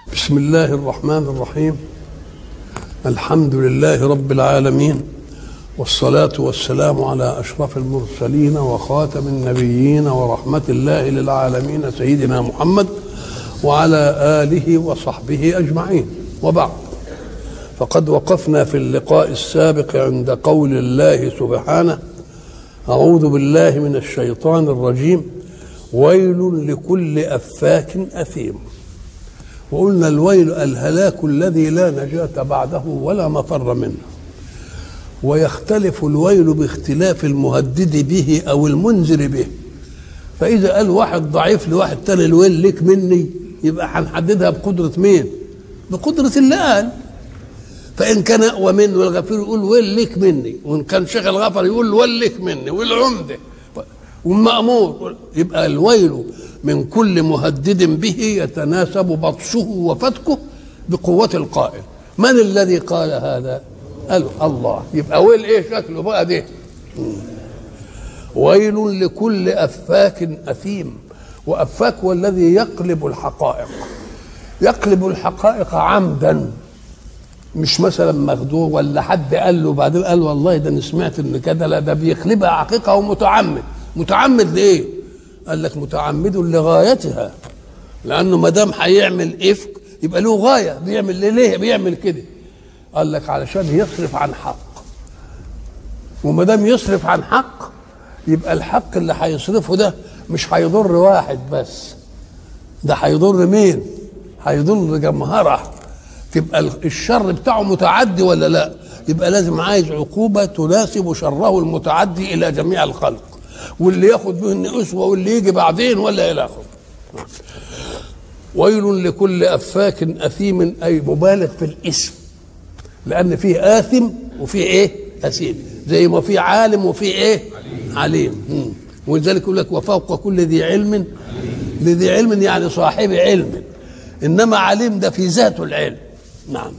بسم الله الرحمن الرحيم الحمد لله رب العالمين والصلاة والسلام على أشرف المرسلين وخاتم النبيين ورحمة الله للعالمين سيدنا محمد وعلى آله وصحبه أجمعين وبعد فقد وقفنا في اللقاء السابق عند قول الله سبحانه أعوذ بالله من الشيطان الرجيم ويل لكل أفاك أثيم وقلنا الويل الهلاك الذي لا نجاة بعده ولا مفر منه ويختلف الويل باختلاف المهدد به أو المنذر به فإذا قال واحد ضعيف لواحد تاني الويل لك مني يبقى هنحددها بقدرة مين؟ بقدرة اللي قال فإن كان أقوى منه والغفير يقول ويل لك مني وإن كان شيخ الغفر يقول ويل لك مني والعمدة والمأمور يبقى الويل من كل مهدد به يتناسب بطشه وفتكه بقوة القائل من الذي قال هذا قال الله يبقى ويل ايه شكله بقى ده ويل لكل أفاك أثيم وأفاك هو الذي يقلب الحقائق يقلب الحقائق عمدا مش مثلا مخدوع ولا حد قال له بعدين قال والله ده انا سمعت ان كده لا ده بيقلبها حقيقه ومتعمد متعمد ليه؟ قال لك متعمد لغايتها لانه ما دام هيعمل افك يبقى له غايه بيعمل ليه؟ ليه بيعمل كده؟ قال لك علشان يصرف عن حق وما دام يصرف عن حق يبقى الحق اللي هيصرفه ده مش هيضر واحد بس ده هيضر مين؟ هيضر جمهره تبقى الشر بتاعه متعدي ولا لا؟ يبقى لازم عايز عقوبه تناسب شره المتعدي الى جميع الخلق واللي ياخد به اسوه واللي يجي بعدين ولا الى اخره ويل لكل افاك اثيم اي مبالغ في الاسم لان فيه اثم وفيه ايه اثيم زي ما في عالم وفي ايه عليم, عليم. ولذلك يقول لك وفوق كل ذي علم لذي علم يعني صاحب علم انما عليم ده في ذاته العلم نعم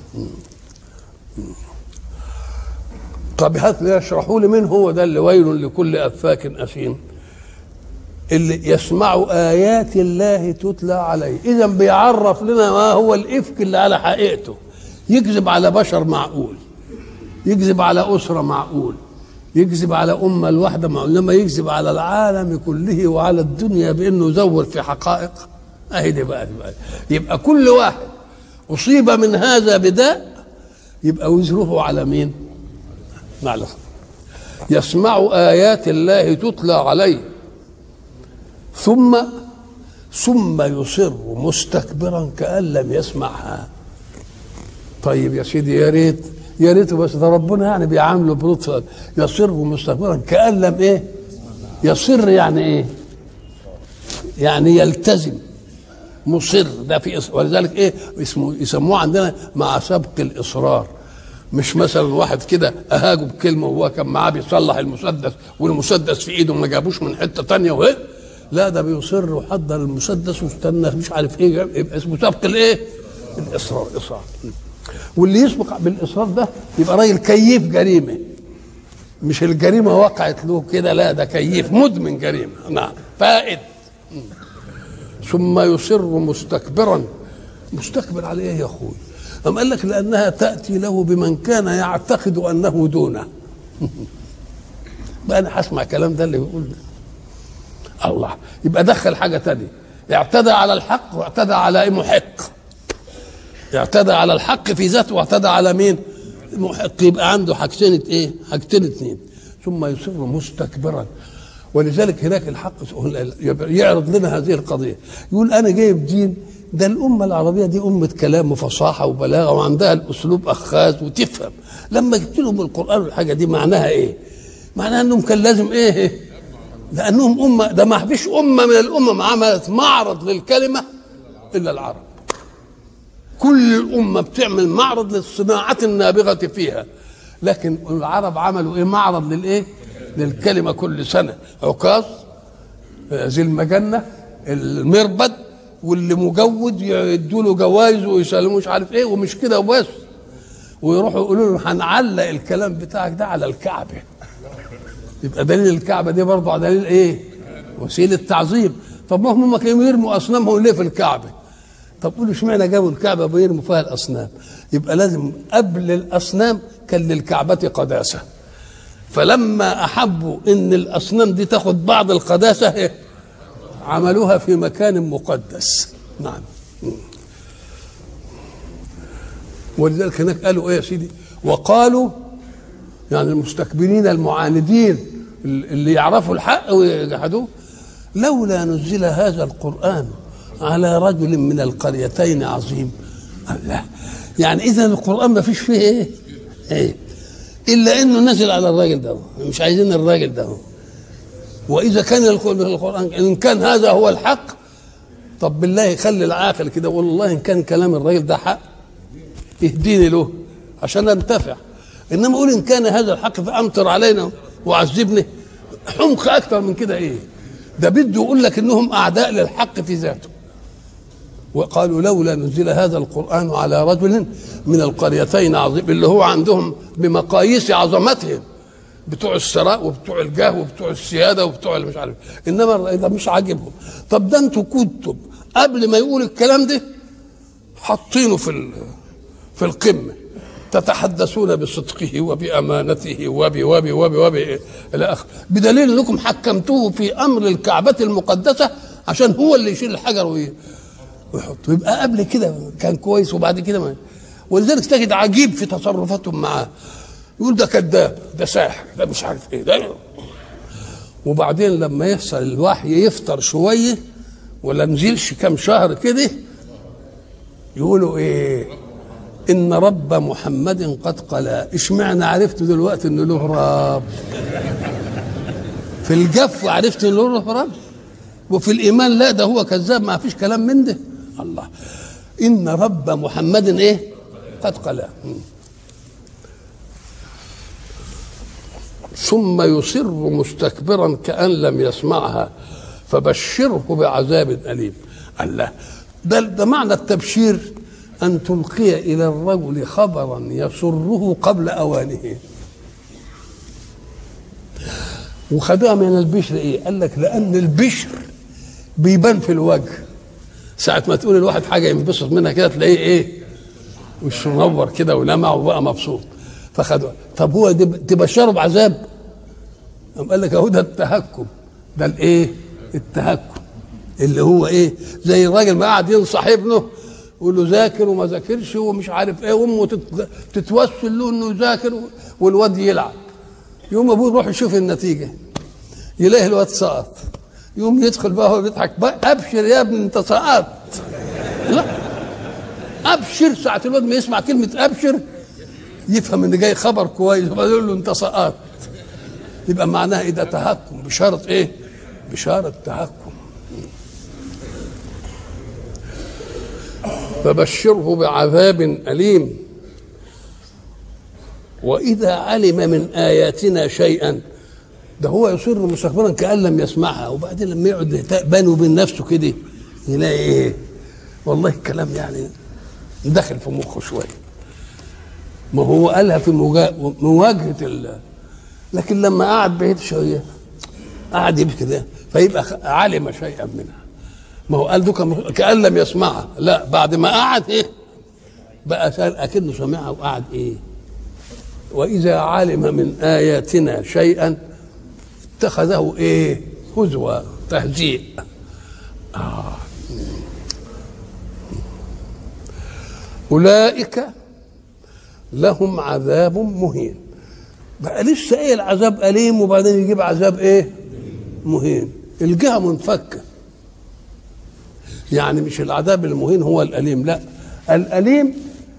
طب هات لي اشرحوا لي من هو ده اللي ويل لكل افاك اثيم اللي يسمع ايات الله تتلى عليه اذا بيعرف لنا ما هو الافك اللي على حقيقته يكذب على بشر معقول يكذب على اسره معقول يكذب على امه الواحده معقول لما يكذب على العالم كله وعلى الدنيا بانه يزور في حقائق اهي دي بقى, بقى يبقى كل واحد اصيب من هذا بداء يبقى وزره على مين؟ معلش يسمع آيات الله تتلى عليه ثم ثم يصر مستكبرا كأن لم يسمعها طيب يا سيدي يا ريت يا ريت بس ده ربنا يعني بيعامله بلطف يصر مستكبرا كأن لم ايه يصر يعني ايه يعني يلتزم مصر ده في ولذلك ايه اسمه يسموه عندنا مع سبق الاصرار مش مثلا واحد كده اهاجه بكلمه وهو كان معاه بيصلح المسدس والمسدس في ايده ما جابوش من حته تانية وهي لا ده بيصر وحضر المسدس واستنى مش عارف ايه يبقى اسمه سبق الايه؟ الاصرار اصرار واللي يسبق بالاصرار ده يبقى راجل كيف جريمه مش الجريمه وقعت له كده لا ده كيف مدمن جريمه نعم فائد ثم يصر مستكبرا مستكبر على ايه يا اخوي؟ أم قال لك لأنها تأتي له بمن كان يعتقد أنه دونه بقى أنا هسمع كلام ده اللي بيقول ده الله يبقى دخل حاجة تانية اعتدى على الحق واعتدى على محق اعتدى على الحق في ذاته واعتدى على مين محق يبقى عنده حاجتين ايه حاجتين اثنين ثم يصر مستكبرا ولذلك هناك الحق يعرض لنا هذه القضية يقول أنا جايب دين ده الأمة العربية دي أمة كلام وفصاحة وبلاغة وعندها الأسلوب أخاذ وتفهم لما جبت لهم القرآن والحاجة دي معناها إيه؟ معناها أنهم كان لازم إيه؟ لأنهم أمة ده ما فيش أمة من الأمم عملت معرض للكلمة إلا العرب كل الأمة بتعمل معرض للصناعة النابغة فيها لكن العرب عملوا إيه؟ معرض للإيه؟ للكلمة كل سنة عكاظ ذي المجنة المربد واللي مجود يدوا له جوائز ويسلموا مش عارف ايه ومش كده وبس ويروحوا يقولوا له هنعلق الكلام بتاعك ده على الكعبه يبقى دليل الكعبه دي برضه دليل ايه؟ وسيله تعظيم طب ما هم كانوا يرموا اصنامهم ليه في الكعبه؟ طب قولوا اشمعنى جابوا الكعبه بيرموا فيها الاصنام يبقى لازم قبل الاصنام كان للكعبه قداسه فلما احبوا ان الاصنام دي تاخد بعض القداسه إيه؟ عملوها في مكان مقدس نعم ولذلك هناك قالوا ايه يا سيدي وقالوا يعني المستكبرين المعاندين اللي يعرفوا الحق ويجحدوه لولا نزل هذا القرآن على رجل من القريتين عظيم الله يعني إذا القرآن ما فيش فيه إيه؟ إيه؟ إلا إنه نزل على الراجل ده مش عايزين الراجل ده وإذا كان القرآن إن كان هذا هو الحق طب بالله خلي العاقل كده والله إن كان كلام الراجل ده حق اهديني له عشان انتفع انما اقول ان كان هذا الحق فامطر علينا وعذبني حمق اكثر من كده ايه ده بده يقول لك انهم اعداء للحق في ذاته وقالوا لولا نزل هذا القران على رجل من القريتين عظيم اللي هو عندهم بمقاييس عظمتهم بتوع الثراء وبتوع الجاه وبتوع السياده وبتوع مش عارف انما ده مش عاجبهم طب ده انتوا كنتم قبل ما يقول الكلام ده حاطينه في في القمه تتحدثون بصدقه وبامانته وب وب وب وب الى اخره بدليل انكم حكمتوه في امر الكعبه المقدسه عشان هو اللي يشيل الحجر ويحطه يبقى قبل كده كان كويس وبعد كده ما ولذلك تجد عجيب في تصرفاتهم معاه يقول ده كذاب ده ساحر ده مش عارف ايه ده وبعدين لما يحصل الوحي يفطر شويه ولا نزلش كام شهر كده يقولوا ايه ان رب محمد قد قلا اشمعنى عرفت دلوقتي انه له رب في الجف عرفت انه له رب وفي الايمان لا ده هو كذاب ما فيش كلام من ده الله ان رب محمد ايه قد قلا ثم يصر مستكبرا كأن لم يسمعها فبشره بعذاب أليم الله ده, ده معنى التبشير أن تلقي إلى الرجل خبرا يسره قبل أوانه وخدها من البشر إيه قال لك لأن البشر بيبان في الوجه ساعة ما تقول الواحد حاجة ينبسط منها كده تلاقيه إيه وشه منور كده ولمع وبقى مبسوط فخدوها طب هو تبشره بعذاب قام قال لك اهو ده التهكم ده الايه التهكم اللي هو ايه زي الراجل ما قاعد ينصح ابنه يقول له ذاكر وما ذاكرش ومش عارف ايه وامه تتوسل له انه يذاكر والواد يلعب يوم ابوه يروح يشوف النتيجه يلاقي الواد سقط يوم يدخل بقى هو بيضحك بقى ابشر يا ابني انت سقطت لا ابشر ساعه الواد ما يسمع كلمه ابشر يفهم ان جاي خبر كويس وبعدين يقول له انت سقطت يبقى معناها ايه ده تهكم بشاره ايه؟ بشاره تهكم فبشره بعذاب اليم واذا علم من اياتنا شيئا ده هو يصر مستكبرا كان لم يسمعها وبعدين لما يقعد بينه وبين نفسه كده يلاقي ايه؟ والله الكلام يعني دخل في مخه شويه ما هو قالها في مواجهه ال لكن لما قعد بعيد شويه قعد يبكي كده فيبقى علم شيئا منها ما هو قال دوك كان لم يسمعها لا بعد ما قعد ايه بقى اكنه سمعها وقعد ايه واذا علم من اياتنا شيئا اتخذه ايه هزوا تهزيء آه. اولئك لهم عذاب مهين بقى لسه ايه العذاب اليم وبعدين يجيب عذاب ايه مهين الجهه منفكه يعني مش العذاب المهين هو الاليم لا الاليم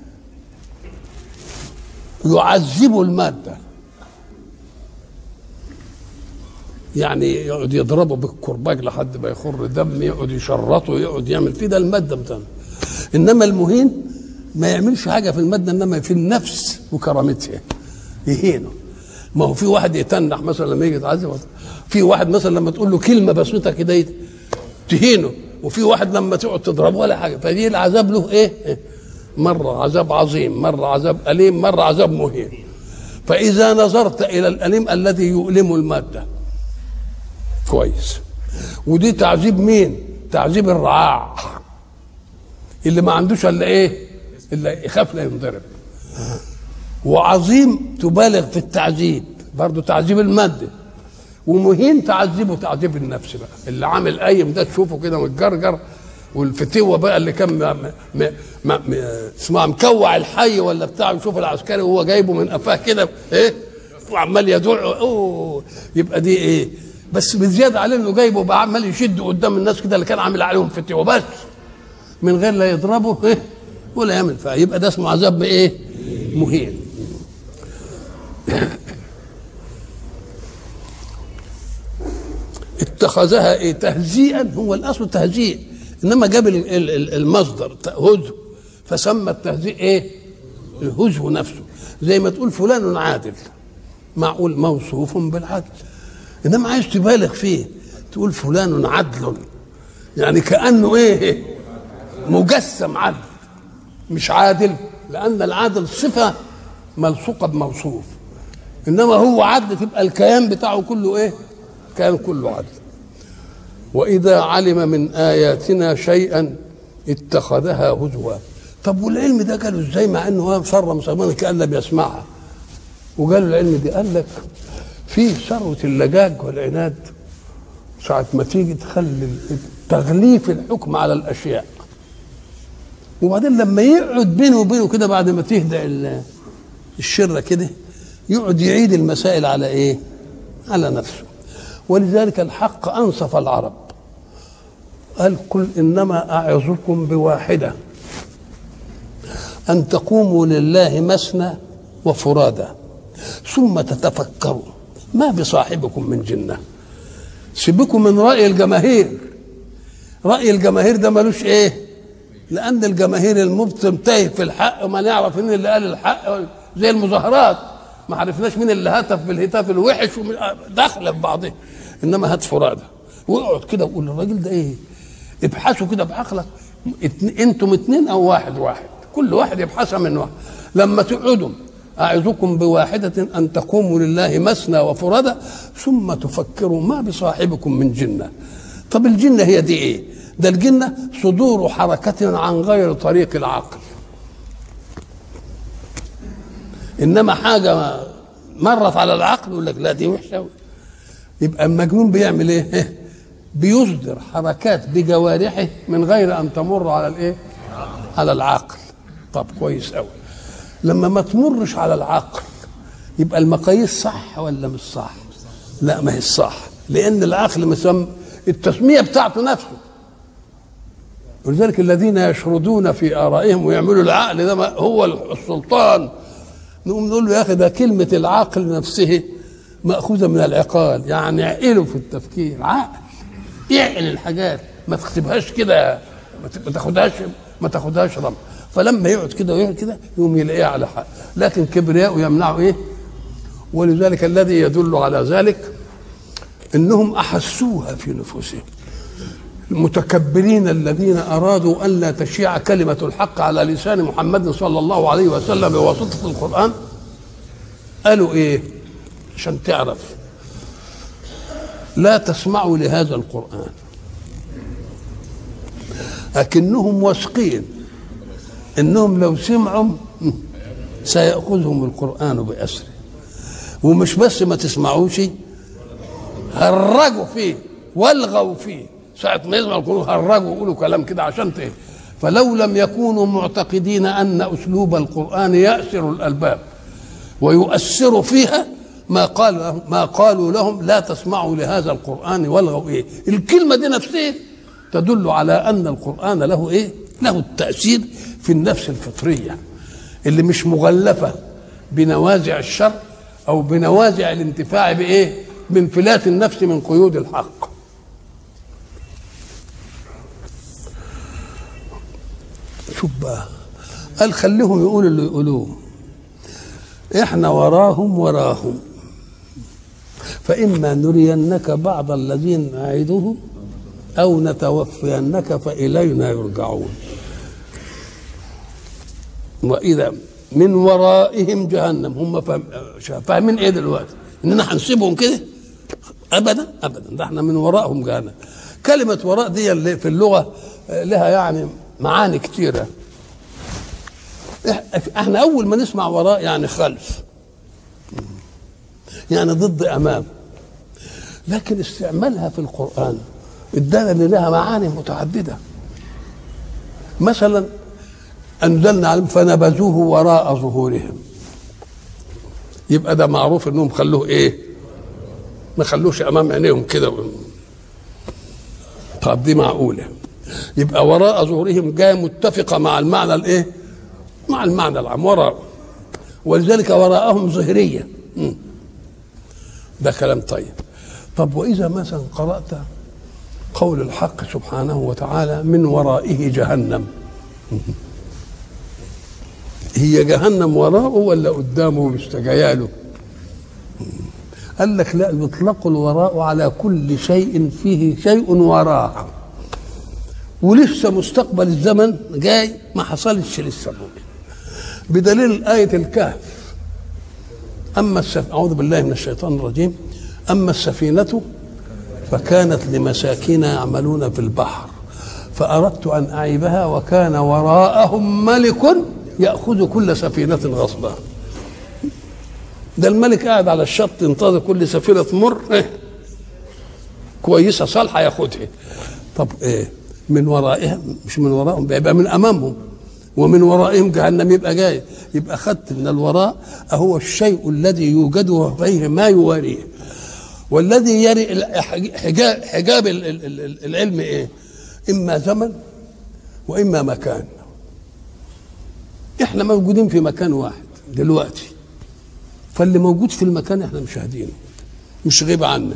يعذب الماده يعني يقعد يضربه بالكرباج لحد ما يخر دم يقعد يشرطه يقعد يعمل فيه ده الماده بتاعنا انما المهين ما يعملش حاجه في الماده انما في النفس وكرامتها يهينه ما هو في واحد يتنح مثلا لما يجي يتعذب في واحد مثلا لما تقول له كلمه بسيطه كده تهينه وفي واحد لما تقعد تضربه ولا حاجه فدي العذاب له ايه؟ مره عذاب عظيم مره عذاب اليم مره عذاب مهين فاذا نظرت الى الاليم الذي يؤلم الماده كويس ودي تعذيب مين؟ تعذيب الرعاع اللي ما عندوش الا ايه الا يخاف لا ينضرب وعظيم تبالغ في التعذيب برضه تعذيب الماده ومهين تعذبه تعذيب النفس بقى اللي عامل قايم ده تشوفه كده متجرجر والفتوه بقى اللي كان م- م- م- م- اسمها مكوع الحي ولا بتاع يشوف العسكري وهو جايبه من قفاه كده ايه وعمال يدع اوه يبقى دي ايه بس بزياده عليه انه جايبه بقى عمال يشد قدام الناس كده اللي كان عامل عليهم فتوه بس من غير لا يضربه ايه ولا يعمل فيها يبقى ده اسمه عذاب بايه مهين اتخذها ايه تهزيئا هو الاصل تهزيء انما جاب ال- ال- ال- المصدر ت- هزو فسمى التهزيء ايه الهزو نفسه زي ما تقول فلان عادل معقول موصوف بالعدل انما عايز تبالغ فيه تقول فلان عدل يعني كانه ايه مجسم عدل مش عادل لان العادل صفه ملصوقه بموصوف انما هو عدل تبقى الكيان بتاعه كله ايه كان كله عدل واذا علم من اياتنا شيئا اتخذها هزوا طب والعلم ده قالوا ازاي مع انه هو صرم صرمان كان لم يسمعها وقالوا العلم دي قال لك في ثروه اللجاج والعناد ساعة ما تيجي تخلي تغليف الحكم على الأشياء وبعدين لما يقعد بينه وبينه كده بعد ما تهدأ ال- الشرة كده يقعد يعيد المسائل على إيه؟ على نفسه ولذلك الحق أنصف العرب قال قل إنما أعظكم بواحدة أن تقوموا لله مثنى وفرادى ثم تتفكروا ما بصاحبكم من جنه سيبكم من رأي الجماهير رأي الجماهير ده ملوش ايه لأن الجماهير المبطن تايه في الحق وما نعرف مين اللي قال الحق زي المظاهرات ما عرفناش مين اللي هتف بالهتاف الوحش ومن داخله في بعضها انما هات فرادة واقعد كده وقول الراجل ده ايه ابحثوا كده بعقلك اتن- انتم اتنين او واحد واحد كل واحد يبحثها من واحد لما تقعدوا أعظكم بواحدة أن تقوموا لله مثنى وفرادى ثم تفكروا ما بصاحبكم من جنة طب الجنة هي دي إيه ده الجنة صدور حركة عن غير طريق العقل إنما حاجة مرت على العقل يقول لك لا دي وحشة أوي. يبقى المجنون بيعمل إيه بيصدر حركات بجوارحه من غير أن تمر على الإيه على العقل طب كويس قوي لما ما تمرش على العقل يبقى المقاييس صح ولا مش صح لا ما هي صح لان العقل مسم التسميه بتاعته نفسه ولذلك الذين يشردون في ارائهم ويعملوا العقل ده ما- هو السلطان نقوم نقول له يا اخي ده كلمه العقل نفسه ماخوذه من العقال يعني عقله في التفكير عقل يعقل الحاجات ما تكتبهاش كده ما ت- ما تاخدهاش ما تاخدهاش رمى فلما يقعد كده ويقعد كده يقوم يلاقيها على حق لكن كبرياء يمنعه ايه ولذلك الذي يدل على ذلك انهم احسوها في نفوسهم المتكبرين الذين ارادوا ان لا تشيع كلمه الحق على لسان محمد صلى الله عليه وسلم بواسطه القران قالوا ايه عشان تعرف لا تسمعوا لهذا القرآن لكنهم واثقين انهم لو سمعوا سيأخذهم القرآن بأسره ومش بس ما تسمعوش هرجوا فيه والغوا فيه ساعة ما يسمعوا القرآن هرجوا ويقولوا كلام كده عشان ت- فلو لم يكونوا معتقدين أن أسلوب القرآن يأسر الألباب ويؤثر فيها ما قال لهم ما قالوا لهم لا تسمعوا لهذا القرآن والغوا إيه الكلمة دي نفسها تدل على أن القرآن له إيه له التأثير في النفس الفطرية اللي مش مغلفة بنوازع الشر أو بنوازع الانتفاع بإيه بانفلات النفس من قيود الحق شوف بقى قال خليهم يقولوا اللي يقولوه احنا وراهم وراهم فإما نرينك بعض الذين نعدهم أو نتوفينك فإلينا يرجعون وإذا من ورائهم جهنم هم فاهم- فاهمين إيه دلوقتي؟ إننا هنسيبهم كده؟ أبدا أبدا ده احنا من ورائهم جهنم كلمة وراء دي اللي في اللغة لها يعني معاني كتيرة إح- احنا اول ما نسمع وراء يعني خلف يعني ضد امام لكن استعمالها في القران ادانا ان لها معاني متعدده مثلا انزلنا عليهم فنبذوه وراء ظهورهم يبقى ده معروف انهم خلوه ايه ما خلوش امام عينيهم كده طب دي معقوله يبقى وراء ظهورهم جايه متفقه مع المعنى الايه مع المعنى العام وراء ولذلك وراءهم ظهريه مم. ده كلام طيب طب واذا مثلا قرات قول الحق سبحانه وتعالى من ورائه جهنم هي جهنم وراءه ولا قدامه مستجاياله قال لك لا يطلق الوراء على كل شيء فيه شيء وراء ولسه مستقبل الزمن جاي ما حصلش لسه بدليل آية الكهف أما السف... أعوذ بالله من الشيطان الرجيم أما السفينة فكانت لمساكين يعملون في البحر فأردت أن أعيبها وكان وراءهم ملك يأخذ كل سفينة غصبا ده الملك قاعد على الشط ينتظر كل سفينة تمر إيه؟ كويسة صالحة ياخدها طب إيه من ورائهم مش من ورائهم بيبقى من أمامهم ومن ورائهم جهنم يبقى جاي يبقى خدت من الوراء أهو الشيء الذي يوجد فيه ما يواريه والذي يري حجاب, حجاب العلم ايه اما زمن واما مكان احنا موجودين في مكان واحد دلوقتي فاللي موجود في المكان احنا مشاهدينه مش غيب عنا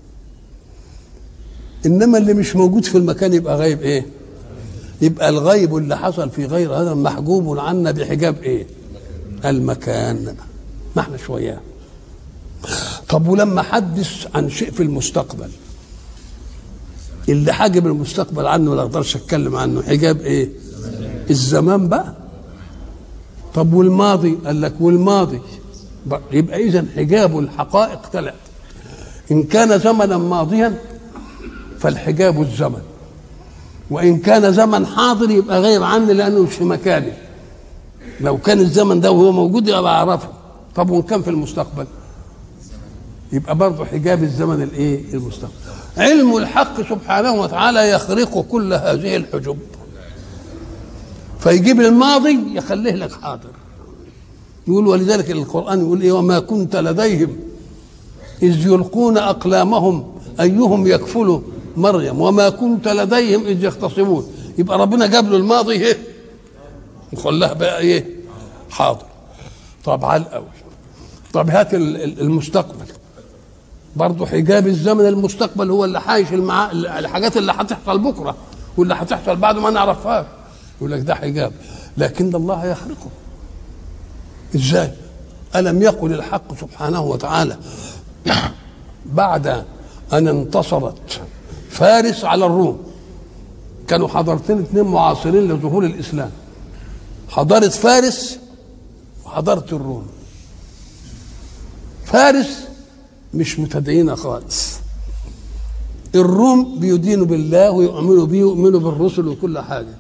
انما اللي مش موجود في المكان يبقى غايب ايه يبقى الغيب اللي حصل في غير هذا محجوب عنا بحجاب ايه المكان ما احنا شويه طب ولما حدث عن شيء في المستقبل اللي حاجب المستقبل عنه ولا اقدرش اتكلم عنه حجاب ايه الزمان بقى طب والماضي قال لك والماضي يبقى اذا حجاب الحقائق ثلاث ان كان زمنا ماضيا فالحجاب الزمن وان كان زمن حاضر يبقى غيب عني لانه مش في مكاني لو كان الزمن ده وهو موجود يبقى اعرفه طب وان كان في المستقبل يبقى برضه حجاب الزمن الايه المستقبل علم الحق سبحانه وتعالى يخرق كل هذه الحجب فيجيب الماضي يخليه لك حاضر يقول ولذلك القرآن يقول إيه وما كنت لديهم إذ يلقون أقلامهم أيهم يكفل مريم وما كنت لديهم إذ يختصمون يبقى ربنا جاب له الماضي إيه وخلاها بقى إيه حاضر طب على الأول طب هات المستقبل برضه حجاب الزمن المستقبل هو اللي حايش المع... الحاجات اللي هتحصل بكره واللي هتحصل بعد ما نعرفها يقول لك ده حجاب لكن الله يخرقه ازاي الم يقل الحق سبحانه وتعالى بعد ان انتصرت فارس على الروم كانوا حضارتين اثنين معاصرين لظهور الاسلام حضاره فارس وحضاره الروم فارس مش متدينة خالص الروم بيدينوا بالله ويؤمنوا بيه ويؤمنوا بالرسل وكل حاجة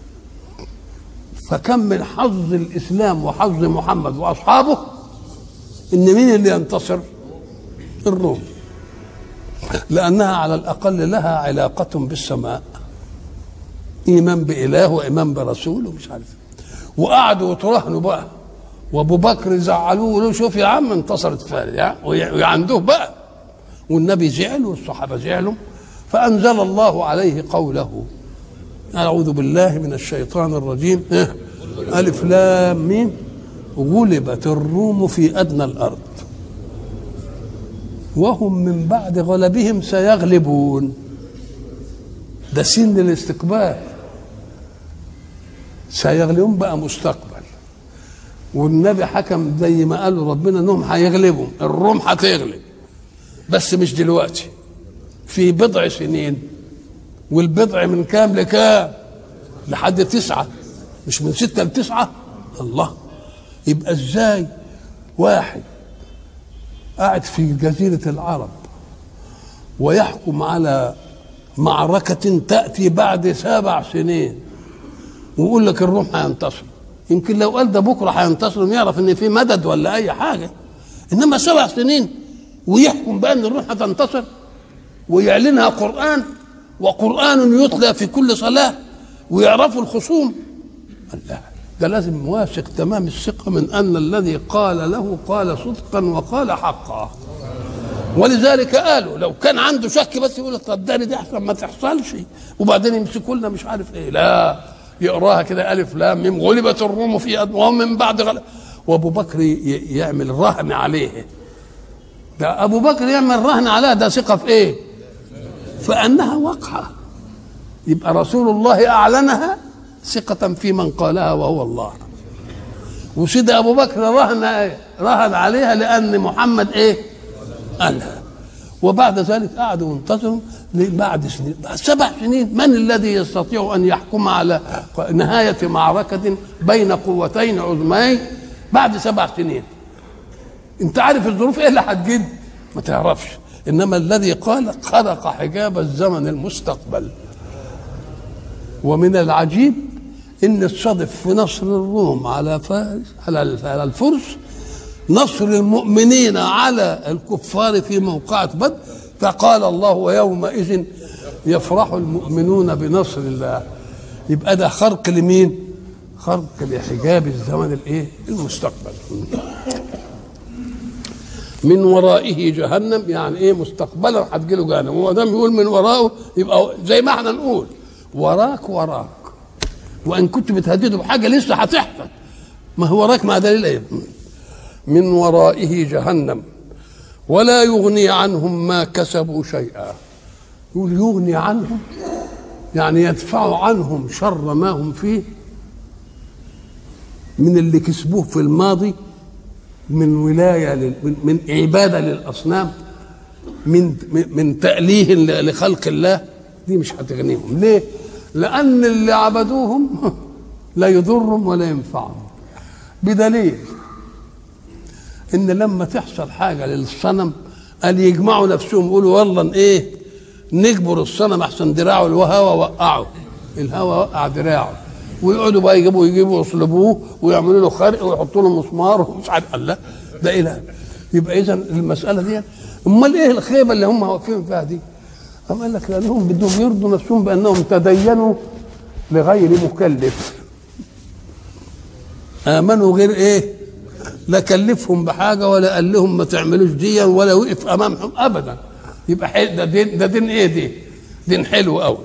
فكم من حظ الإسلام وحظ محمد وأصحابه إن مين اللي ينتصر الروم لأنها على الأقل لها علاقة بالسماء إيمان بإله وإيمان برسول ومش عارف وقعدوا يترهنوا بقى وابو بكر زعلوه وقالوا شوف يا عم انتصرت فارس وعنده بقى والنبي زعل والصحابه زعلوا فانزل الله عليه قوله اعوذ بالله من الشيطان الرجيم الف لام ميم غلبت الروم في ادنى الارض وهم من بعد غلبهم سيغلبون ده سن الاستقبال سيغلبون بقى مستقبل والنبي حكم زي ما قال ربنا انهم هيغلبوا الروم هتغلب بس مش دلوقتي في بضع سنين والبضع من كام لكام لحد تسعة مش من ستة لتسعة الله يبقى ازاي واحد قاعد في جزيرة العرب ويحكم على معركة تأتي بعد سبع سنين ويقول لك الروم هينتصر يمكن لو قال ده بكره هينتصر يعرف ان في مدد ولا اي حاجه انما سبع سنين ويحكم بقى ان الروم هتنتصر ويعلنها قران وقران يتلى في كل صلاه ويعرفوا الخصوم الله ده لازم واثق تمام الثقه من ان الذي قال له قال صدقا وقال حقا ولذلك قالوا لو كان عنده شك بس يقول طب ده دي احسن ما تحصلش وبعدين يمسكوا لنا مش عارف ايه لا يقراها كده الف لام ميم غلبت الروم في أد... وهم من بعد غلب وابو بكر ي... يعمل رهن عليه ده ابو بكر يعمل رهن عليها ده ثقه في ايه؟ فانها وقعه يبقى رسول الله اعلنها ثقة في من قالها وهو الله وسيدي ابو بكر رهن رهن عليها لان محمد ايه؟ قالها وبعد ذلك قعدوا ينتظروا بعد سنين بعد سبع سنين من الذي يستطيع ان يحكم على نهايه معركه بين قوتين عظمين بعد سبع سنين انت عارف الظروف ايه اللي هتجد ما تعرفش انما الذي قال خلق حجاب الزمن المستقبل ومن العجيب ان تصادف في نصر الروم على فارس على الفرس نصر المؤمنين على الكفار في موقعة بدر فقال الله ويومئذ يفرح المؤمنون بنصر الله يبقى ده خرق لمين؟ خرق لحجاب الزمن الايه؟ المستقبل من ورائه جهنم يعني ايه مستقبلا هتجيله جهنم هو دام يقول من ورائه يبقى زي ما احنا نقول وراك وراك وان كنت بتهدده بحاجه لسه هتحصل ما هو وراك مع دليل ايه؟ من ورائه جهنم ولا يغني عنهم ما كسبوا شيئا يقول يغني عنهم يعني يدفع عنهم شر ما هم فيه من اللي كسبوه في الماضي من ولايه لل... من, من عباده للاصنام من من تأليه لخلق الله دي مش هتغنيهم ليه؟ لأن اللي عبدوهم لا يضرهم ولا ينفعهم بدليل ان لما تحصل حاجه للصنم قال يجمعوا نفسهم يقولوا والله ايه نجبر الصنم احسن دراعه الهوا وقعه الهوا وقع دراعه ويقعدوا بقى يجيبوا يجيبوا يصلبوه ويعملوا له خرق ويحطوا له مسمار ومش عارف الله ده اله يبقى اذا المساله دي امال ايه الخيبه اللي هم واقفين فيها دي؟ قام قال لك لانهم بدهم يرضوا نفسهم بانهم تدينوا لغير مكلف امنوا غير ايه؟ لا كلفهم بحاجه ولا قال لهم ما تعملوش دي ولا وقف امامهم ابدا يبقى حل ده دين ده دين ايه دي؟ دين حلو قوي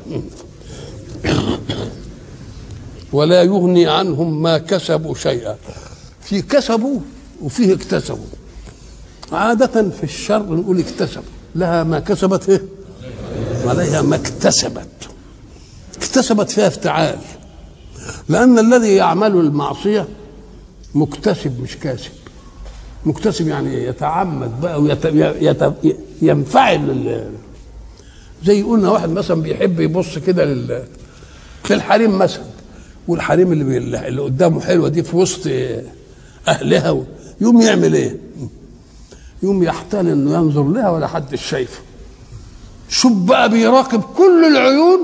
ولا يغني عنهم ما كسبوا شيئا في كسبوا وفيه اكتسبوا عادة في الشر نقول اكتسبوا لها ما كسبت ايه؟ عليها ما اكتسبت اكتسبت فيها افتعال لأن الذي يعمل المعصية مكتسب مش كاسب مكتسب يعني يتعمد بقى ويت... يت... ينفعل زي قلنا واحد مثلا بيحب يبص كده لل... في الحريم مثلا والحريم اللي, بي... اللي قدامه حلوه دي في وسط اهلها و... يوم يعمل ايه؟ يوم يحتال انه ينظر لها ولا حد شايفه شوف بقى بيراقب كل العيون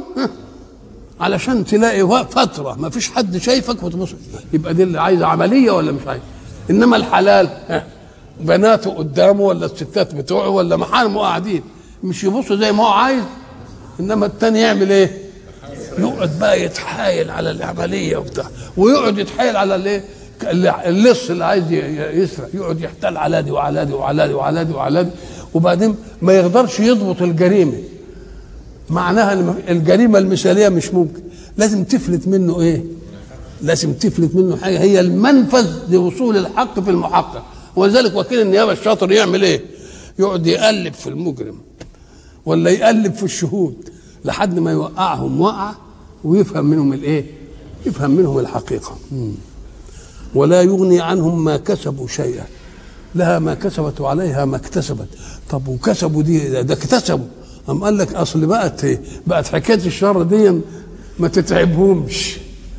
علشان تلاقي فترة ما فيش حد شايفك وتبص يبقى دي اللي عايزة عملية ولا مش عايز إنما الحلال بناته قدامه ولا الستات بتوعه ولا محارمه قاعدين مش يبصوا زي ما هو عايز إنما التاني يعمل إيه؟ يقعد بقى يتحايل على العملية وبتاع ويقعد يتحايل على الإيه؟ اللص اللي عايز يسرق يقعد يحتال على دي وعلى دي وعلى دي وعلى دي وعلى دي وبعدين ما يقدرش يضبط الجريمه معناها الجريمه المثاليه مش ممكن لازم تفلت منه ايه لازم تفلت منه حاجه هي المنفذ لوصول الحق في المحقق ولذلك وكيل النيابه الشاطر يعمل ايه يقعد يقلب في المجرم ولا يقلب في الشهود لحد ما يوقعهم وقعه ويفهم منهم الايه يفهم منهم الحقيقه ولا يغني عنهم ما كسبوا شيئا لها ما كسبت وعليها ما اكتسبت طب وكسبوا دي ده اكتسبوا أم قال لك اصل بقت بقت حكايه الشر دي ما تتعبهمش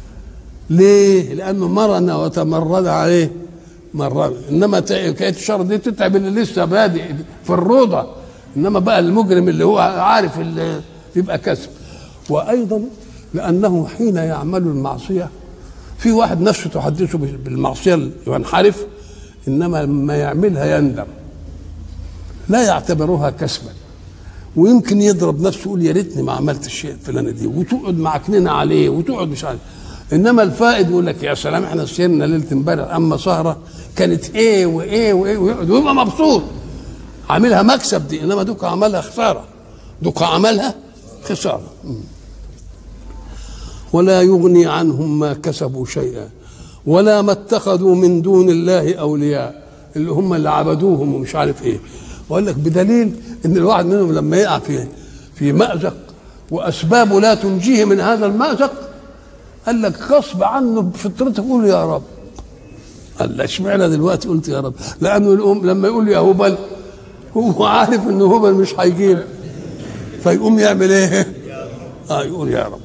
ليه؟ لانه مرن وتمرد عليه مرن انما حكايه الشر دي تتعب اللي لسه بادئ في الروضه انما بقى المجرم اللي هو عارف اللي يبقى كسب وايضا لأنه حين يعمل المعصية في واحد نفسه تحدثه بالمعصية وينحرف إنما لما يعملها يندم لا يعتبرها كسبا ويمكن يضرب نفسه يقول يا ريتني ما عملت الشيء الفلاني دي وتقعد معكنين عليه وتقعد مش عارف انما الفائد يقول لك يا سلام احنا سهرنا ليله امبارح اما سهره كانت ايه وايه وايه ويقعد ويبقى مبسوط عاملها مكسب دي انما دوك عملها خساره دوك عملها خساره ولا يغني عنهم ما كسبوا شيئا ولا ما اتخذوا من دون الله اولياء اللي هم اللي عبدوهم ومش عارف ايه واقول لك بدليل ان الواحد منهم لما يقع في في مأزق واسبابه لا تنجيه من هذا المأزق قال لك غصب عنه بفطرته يقول يا رب قال لا اشمعنى دلوقتي قلت يا رب لانه الام لما يقول يا هبل هو عارف ان هبل مش هيجيب فيقوم يعمل ايه؟ اه يقول يا رب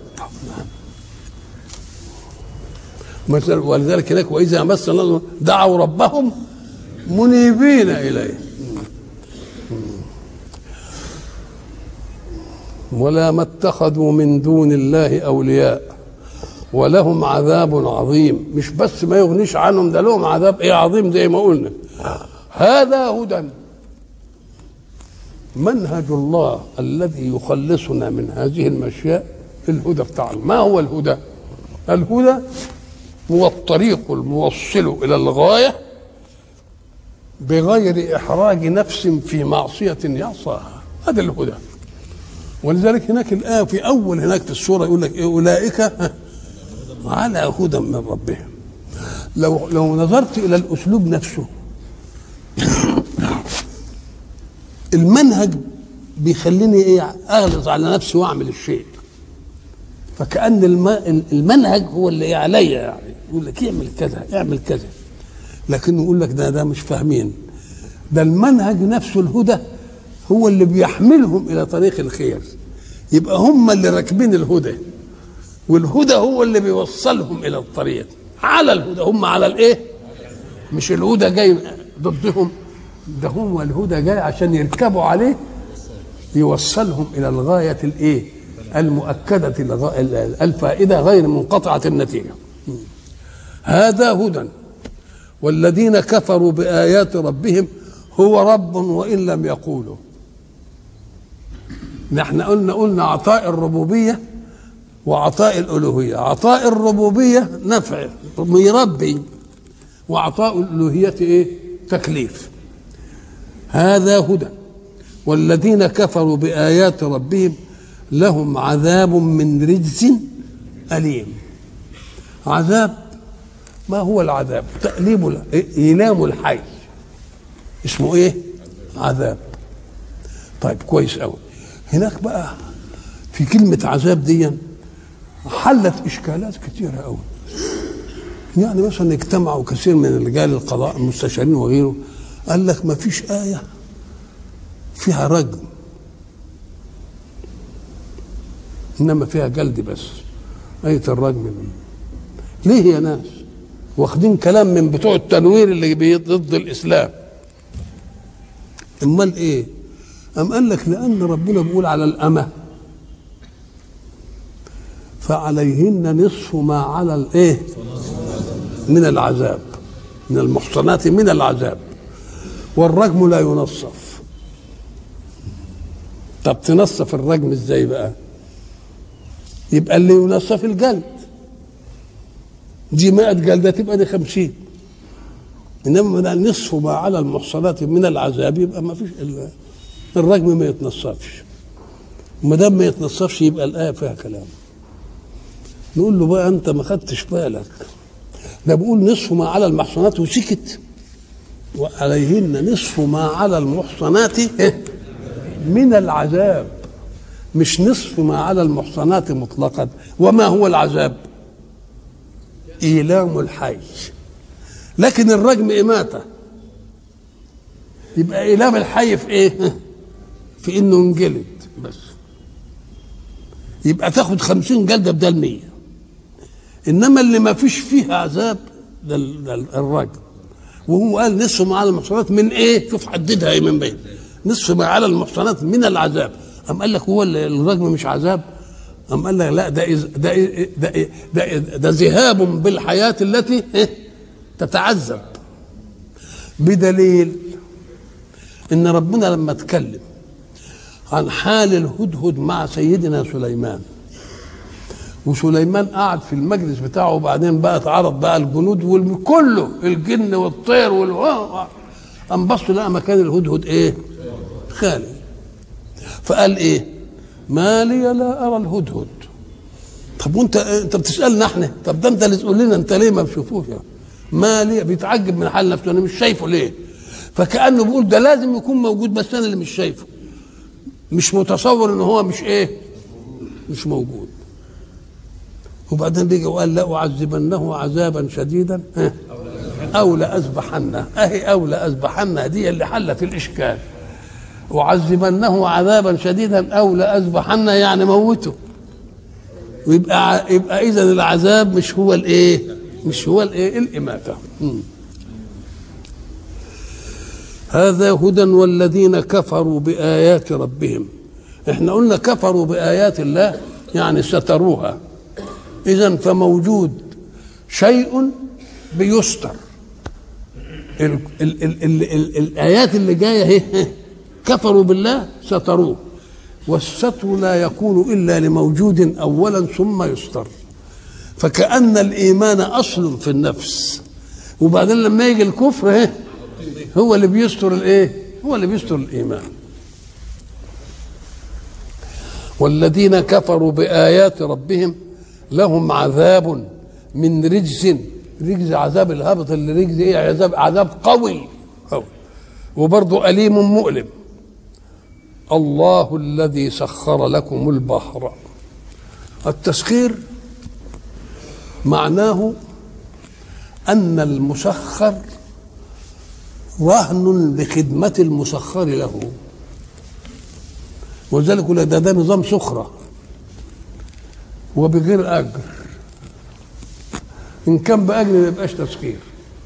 مثلا ولذلك هناك واذا مس النظر دعوا ربهم منيبين اليه ولا ما اتخذوا من دون الله اولياء ولهم عذاب عظيم مش بس ما يغنيش عنهم ده لهم عذاب ايه عظيم زي ما قلنا هذا هدى منهج الله الذي يخلصنا من هذه المشياء الهدى بتاعنا ما هو الهدى الهدى هو الطريق الموصل الى الغايه بغير احراج نفس في معصيه يعصاها هذا الهدى ولذلك هناك الآية في أول هناك في السورة يقول لك إيه أولئك على هدى من ربهم لو لو نظرت إلى الأسلوب نفسه المنهج بيخليني إيه أغلظ على نفسي وأعمل الشيء فكأن المنهج هو اللي عليا يعني يقول لك اعمل كذا اعمل كذا لكنه يقول لك ده ده مش فاهمين ده المنهج نفسه الهدى هو اللي بيحملهم الى طريق الخير يبقى هم اللي راكبين الهدى والهدى هو اللي بيوصلهم الى الطريق على الهدى هم على الايه مش الهدى جاي ضدهم ده هو الهدى جاي عشان يركبوا عليه يوصلهم الى الغايه الايه المؤكده الفائده غير منقطعه النتيجه هذا هدى والذين كفروا بايات ربهم هو رب وان لم يقولوا نحن قلنا قلنا عطاء الربوبيه وعطاء الالوهيه عطاء الربوبيه نفع يربي وعطاء الالوهيه ايه تكليف هذا هدى والذين كفروا بايات ربهم لهم عذاب من رجز اليم عذاب ما هو العذاب تأليم إيلام الحي اسمه ايه عذاب طيب كويس قوي هناك بقى في كلمة عذاب دي حلت إشكالات كثيرة قوي يعني مثلا اجتمعوا كثير من رجال القضاء المستشارين وغيره قال لك ما فيش آية فيها رجم إنما فيها جلد بس آية الرجم ليه يا ناس واخدين كلام من بتوع التنوير اللي ضد الإسلام امال ايه أم قال لك لأن ربنا بيقول على الأمة فعليهن نصف ما على الايه من العذاب من المحصنات من العذاب والرجم لا ينصف طب تنصف الرجم ازاي بقى يبقى اللي ينصف الجلد دي 100 جلده تبقى دي 50 انما نصف ما على المحصنات من العذاب يبقى ما فيش الا الرجم ما يتنصفش وما دام ما يتنصفش يبقى الايه فيها كلام نقول له بقى انت ما خدتش بالك ده بيقول نصف ما على المحصنات وسكت وعليهن نصف ما على المحصنات من العذاب مش نصف ما على المحصنات مطلقا وما هو العذاب إيلام الحي لكن الرجم إماتة يبقى إيلام الحي في إيه؟ في إنه انجلد بس يبقى تاخد خمسين جلدة بدل مية إنما اللي ما فيش فيه عذاب ده, ده الرجم وهو قال نصف ما على المحصنات من إيه؟ شوف حددها إيه من بين نصف ما على المحصنات من العذاب أم قال لك هو الرجم مش عذاب أم قال لك لا ده إز- ده إيه- ده إيه- ده, إيه- ده ذهاب بالحياة التي إيه؟ تتعذب بدليل ان ربنا لما اتكلم عن حال الهدهد مع سيدنا سليمان وسليمان قعد في المجلس بتاعه وبعدين بقى اتعرض بقى الجنود وكله الجن والطير وال قام بص لقى مكان الهدهد ايه؟ خالي فقال ايه؟ ما لي لا ارى الهدهد طب وانت انت بتسالنا احنا طب ده انت اللي تقول لنا انت ليه ما بتشوفوش يعني؟ ما لي بيتعجب من حال نفسه انا مش شايفه ليه؟ فكانه بيقول ده لازم يكون موجود بس انا اللي مش شايفه مش متصور ان هو مش ايه؟ مش موجود وبعدين بيجي وقال لأعذبنه عذابا شديدا ها، أو لأذبحنه أهي أو لأذبحنه دي اللي حلت الإشكال أعذبنه عذابا شديدا أو لأذبحنه يعني موته ويبقى ع- يبقى إذا العذاب مش هو الإيه؟ مش هو الإيه؟ الإماتة مم. هذا هدى والذين كفروا بآيات ربهم احنا قلنا كفروا بآيات الله يعني ستروها إذا فموجود شيء بيستر ال ال ال ال ال الآيات اللي جاية هي كفروا بالله ستروه والستر لا يكون إلا لموجود أولا ثم يستر فكأن الإيمان أصل في النفس وبعدين لما يجي الكفر ايه هو اللي بيستر الايه هو اللي بيستر الإيمان والذين كفروا بآيات ربهم لهم عذاب من رجز رجز عذاب الهبط اللي رجز ايه عذاب عذاب قوي قوي وبرضه أليم مؤلم الله الذي سخر لكم البحر التسخير معناه أن المسخر رهن بخدمة المسخر له ولذلك يقول لك ده ده نظام سخرة وبغير أجر إن كان بأجر ما يبقاش تسخير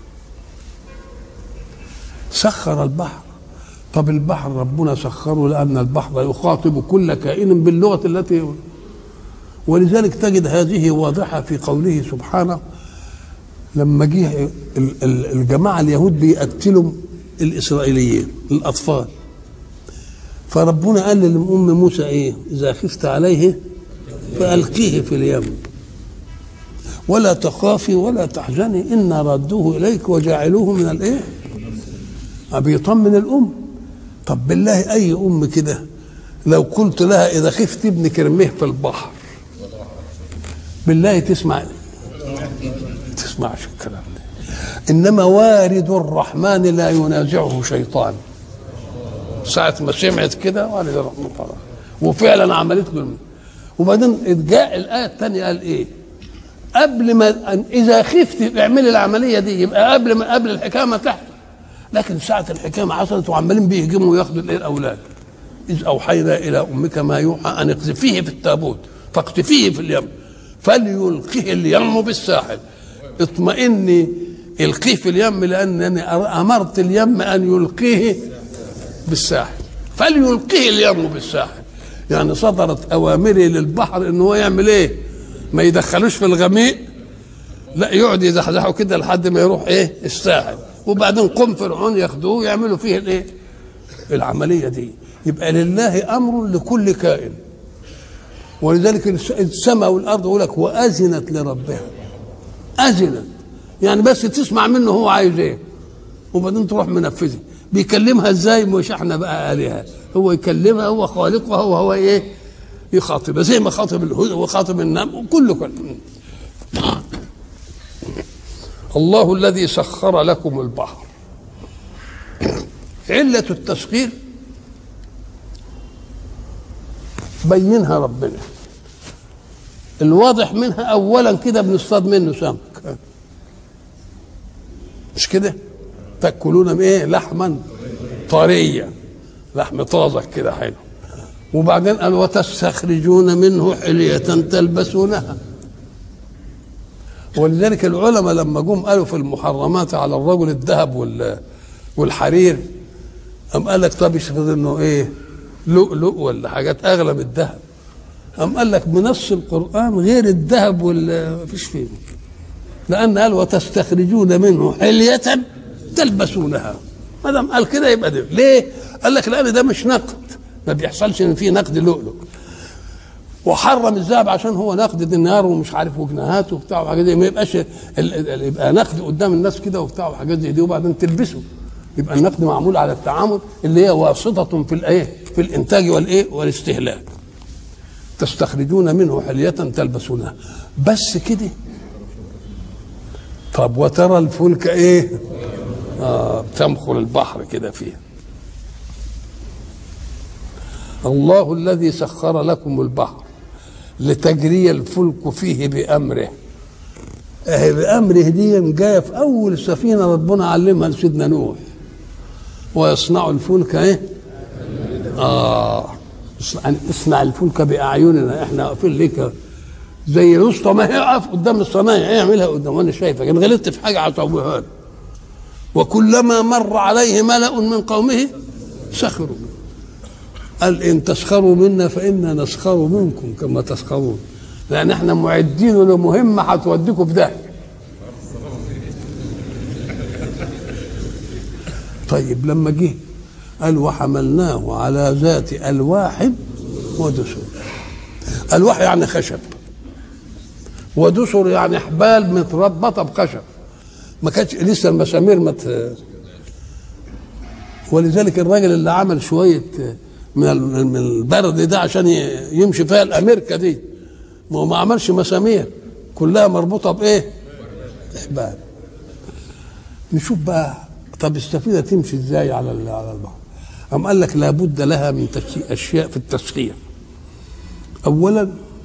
سخر البحر طب البحر ربنا سخره لأن البحر يخاطب كل كائن باللغة التي ولذلك تجد هذه واضحة في قوله سبحانه لما جه ال- ال- الجماعة اليهود بيقتلوا الإسرائيليين الأطفال فربنا قال لأم موسى إيه إذا خفت عليه فألقيه في اليم ولا تخافي ولا تحزني إنا ردوه إليك وجعلوه من الإيه بيطمن الأم طب بالله أي أم كده لو قلت لها إذا خفت ابنك ارميه في البحر بالله تسمع تسمعش الكلام ده إنما وارد الرحمن لا ينازعه شيطان ساعة ما سمعت كده وارد الرحمن خلاص وفعلا عملت له وبعدين جاء الآية الثانية قال إيه؟ قبل ما أن- إذا خفت اعملي العملية دي يبقى قبل ما قبل الحكاية ما تحصل لكن ساعة الحكاية ما حصلت وعمالين بيهجموا وياخدوا الإيه الأولاد إذ أوحينا إلى أمك ما يوحى أن اقذفيه في التابوت فاقذفيه في اليم فليلقه اليم بالساحل اطمئني القيه في اليم لأنني أمرت اليم أن يلقيه بالساحل فليلقيه اليم بالساحل يعني صدرت أوامري للبحر إن هو يعمل إيه ما يدخلوش في الغميق لا يقعد يزحزحه كده لحد ما يروح ايه الساحل وبعدين قم فرعون ياخدوه ويعملوا فيه الايه العمليه دي يبقى لله امر لكل كائن ولذلك الس- السماء والارض يقول لك واذنت لربها اذنت يعني بس تسمع منه هو عايز ايه وبعدين تروح منفذه بيكلمها ازاي مش احنا بقى الهه هو يكلمها هو خالقها هو هو ايه يخاطبها زي ما خاطب الهدى وخاطب النم وكله كله الله الذي سخر لكم البحر علة التسخير بينها ربنا الواضح منها اولا كده بنصطاد منه سمك مش كده تاكلون من ايه لحما طريا لحم طازج كده حلو وبعدين قال وتستخرجون منه حلية تلبسونها ولذلك العلماء لما جم قالوا في المحرمات على الرجل الذهب وال والحرير قام قال لك طب افرض انه ايه لؤلؤ ولا حاجات اغلى من الذهب أم قال لك بنص القرآن غير الذهب ولا مفيش فيه لأن قال وتستخرجون منه حلية تلبسونها ما دام قال كده يبقى ده ليه؟ قال لك لأن ده مش نقد ما بيحصلش إن فيه نقد لؤلؤ وحرم الذهب عشان هو نقد دينار ومش عارف وجنيهات وبتاع وحاجات زي ما يبقاش ال- ال- يبقى نقد قدام الناس كده وبتاع وحاجات زي دي وبعدين تلبسه يبقى النقد معمول على التعامل اللي هي واسطة في الايه في الانتاج والايه والاستهلاك تستخرجون منه حلية تلبسونها بس كده طب وترى الفلك ايه آه تمخل البحر كده فيه الله الذي سخر لكم البحر لتجري الفلك فيه بأمره اهي بأمره دي جاية في أول سفينة ربنا علمها لسيدنا نوح ويصنع الفلك ايه اه اصنع- اصنع الفلك بأعيننا احنا واقفين ليك زي الوسطى ما هي اقف قدام الصنايع اعملها قدام وانا شايفك ان غلطت في حاجه هسويها لك. وكلما مر عليه ملأ من قومه سخروا قال ان تسخروا منا فانا نسخر منكم كما تسخرون لان احنا معدين لمهمه هتوديكم في داهيه طيب لما جه قال وحملناه على ذات الواح ودسر الواح يعني خشب ودسر يعني حبال متربطه بخشب ما كانتش لسه المسامير مت ولذلك الراجل اللي عمل شويه من ال- من البرد ده عشان ي- يمشي فيها الامريكا دي ما هو ما عملش مسامير كلها مربوطه بايه؟ احبال نشوف بقى طب السفينه تمشي ازاي على ال- على البحر؟ قام قال لك لابد لها من تشي- اشياء في التسخير اولا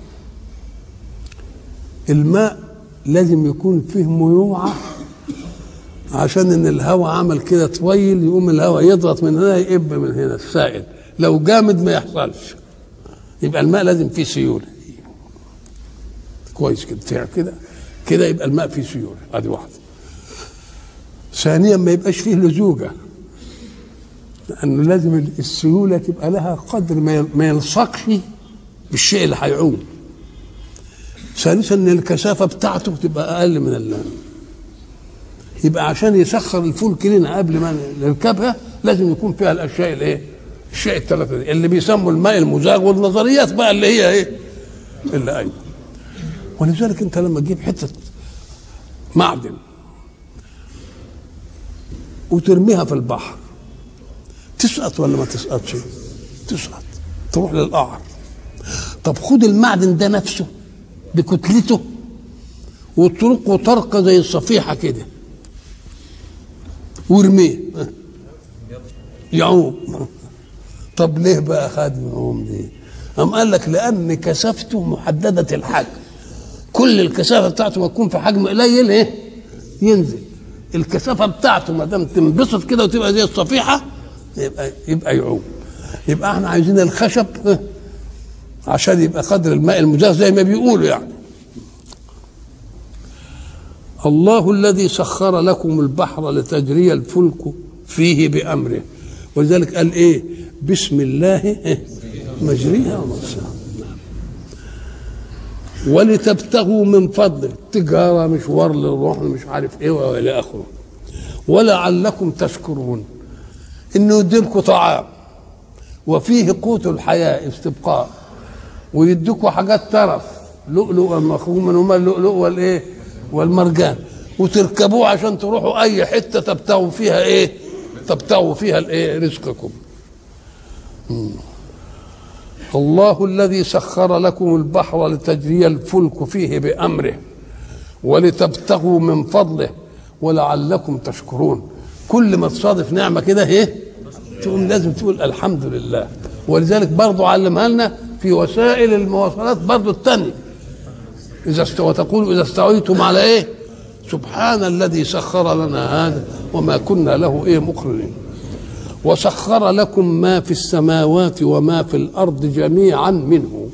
الماء لازم يكون فيه ميوعه عشان ان الهواء عمل كده طويل يقوم الهواء يضغط من هنا يقب من هنا السائل لو جامد ما يحصلش يبقى الماء لازم فيه سيوله كويس كده تعب كده كده يبقى الماء فيه سيوله ادي واحده ثانيا ما يبقاش فيه لزوجه لانه لازم السيوله تبقى لها قدر ما يل- ما يلصقش بالشيء اللي هيعوم ثالثا ان الكثافه بتاعته تبقى اقل من ال يبقى عشان يسخر الفلك لنا قبل ما نركبها لازم يكون فيها الاشياء الايه؟ الشيء الثلاثه دي اللي بيسموا الماء المزاغ والنظريات بقى اللي هي ايه؟ اللي ايوه ولذلك انت لما تجيب حته معدن وترميها في البحر تسقط ولا ما تسقطش؟ تسقط تروح للقعر طب خد المعدن ده نفسه بكتلته واتركه طرقه زي الصفيحه كده وارميه يعوم طب ليه بقى خد يعوم دي؟ قام قال لك لان كثافته محدده الحجم كل الكثافه بتاعته ما تكون في حجم قليل ايه؟ ينزل الكثافه بتاعته ما دام تنبسط كده وتبقى زي الصفيحه يبقى يبقى يعوم يبقى احنا عايزين الخشب إيه؟ عشان يبقى قدر الماء المزاح زي ما بيقولوا يعني الله الذي سخر لكم البحر لتجري الفلك فيه بأمره ولذلك قال ايه بسم الله إيه؟ مجريها ومرساها نعم. ولتبتغوا من فضله تجارة مشوار للروح مش عارف ايه والى اخره ولعلكم تشكرون انه يديلكم طعام وفيه قوت الحياة استبقاء ويديكوا حاجات ترف لؤلؤ مخروم منهما اللؤلؤ والايه والمرجان وتركبوه عشان تروحوا اي حته تبتغوا فيها ايه تبتغوا فيها الايه رزقكم مم. الله الذي سخر لكم البحر لتجري الفلك فيه بامره ولتبتغوا من فضله ولعلكم تشكرون كل ما تصادف نعمه كده ايه تقوم لازم تقول الحمد لله ولذلك برضو علمها لنا في وسائل المواصلات برضو الثانيه اذا است... وتقول اذا استويتم على ايه سبحان الذي سخر لنا هذا وما كنا له ايه مقرنين وسخر لكم ما في السماوات وما في الارض جميعا منه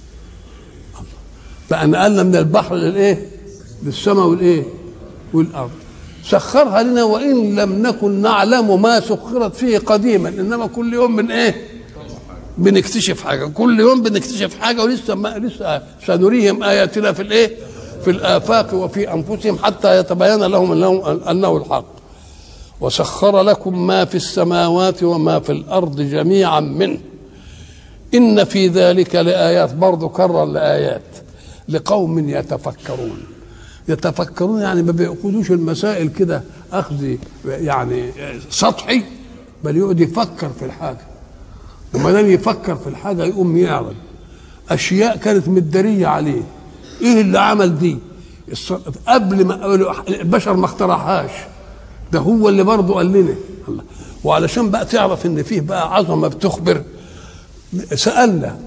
بقى نقلنا من البحر للايه للسماء والايه والارض سخرها لنا وان لم نكن نعلم ما سخرت فيه قديما انما كل يوم من ايه بنكتشف حاجه كل يوم بنكتشف حاجه ولسه ما لسه سنريهم اياتنا في الايه في الافاق وفي انفسهم حتى يتبين لهم انه انه الحق وسخر لكم ما في السماوات وما في الارض جميعا منه ان في ذلك لايات برضه كرر لايات لقوم يتفكرون يتفكرون يعني ما بيأخذوش المسائل كده اخذ يعني سطحي بل يقعد يفكر في الحاجه وما دام يفكر في الحاجه يقوم يعرض اشياء كانت مداريه عليه ايه اللي عمل دي قبل ما البشر ما اخترعهاش ده هو اللي برضه قال لنا الله وعلشان بقى تعرف ان فيه بقى عظمه بتخبر سالنا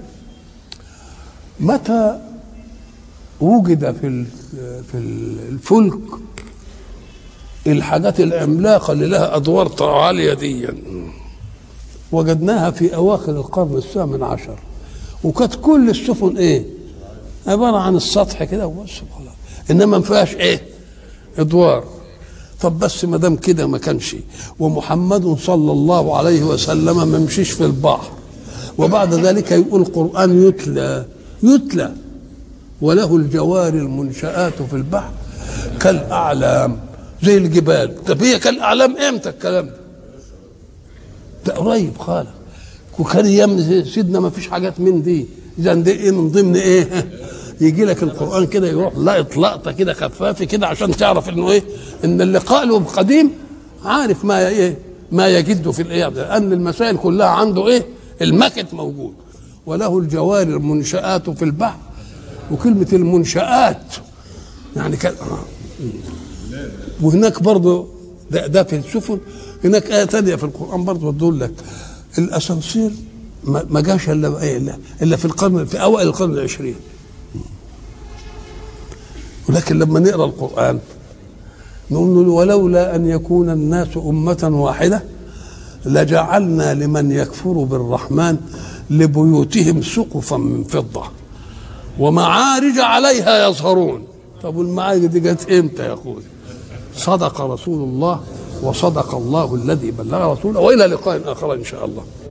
متى وجد في في الفلك الحاجات العملاقه اللي لها ادوار عاليه دي وجدناها في اواخر القرن الثامن عشر وكانت كل السفن ايه عباره عن السطح كده وبس خلاص انما ما فيهاش ايه ادوار طب بس ما دام كده ما كانش ومحمد صلى الله عليه وسلم ما مشيش في البحر وبعد ذلك يقول القران يتلى يتلى وله الجوار المنشآت في البحر كالأعلام زي الجبال طب هي كالأعلام امتى الكلام ده ده قريب خالص وكان ايام سيدنا ما فيش حاجات من دي اذا دي ايه من ضمن ايه يجي لك القران كده يروح لقط لقطه كده خفافه كده عشان تعرف انه ايه ان اللي قاله قديم عارف ما ايه ما يجد في الايه لان المسائل كلها عنده ايه المكت موجود وله الجوار المنشآت في البحر وكلمة المنشآت يعني كان وهناك برضه ده, ده في السفن هناك آية ثانية في القرآن برضه تقول لك الأسانسير ما جاش إلا إيه إلا في القرن في أوائل القرن العشرين ولكن لما نقرأ القرآن نقول ولولا أن يكون الناس أمة واحدة لجعلنا لمن يكفر بالرحمن لبيوتهم سقفا من فضة ومعارج عليها يظهرون طب والمعارج دي جت امتى يا اخوي صدق رسول الله وصدق الله الذي بلغ رسوله والى لقاء اخر ان شاء الله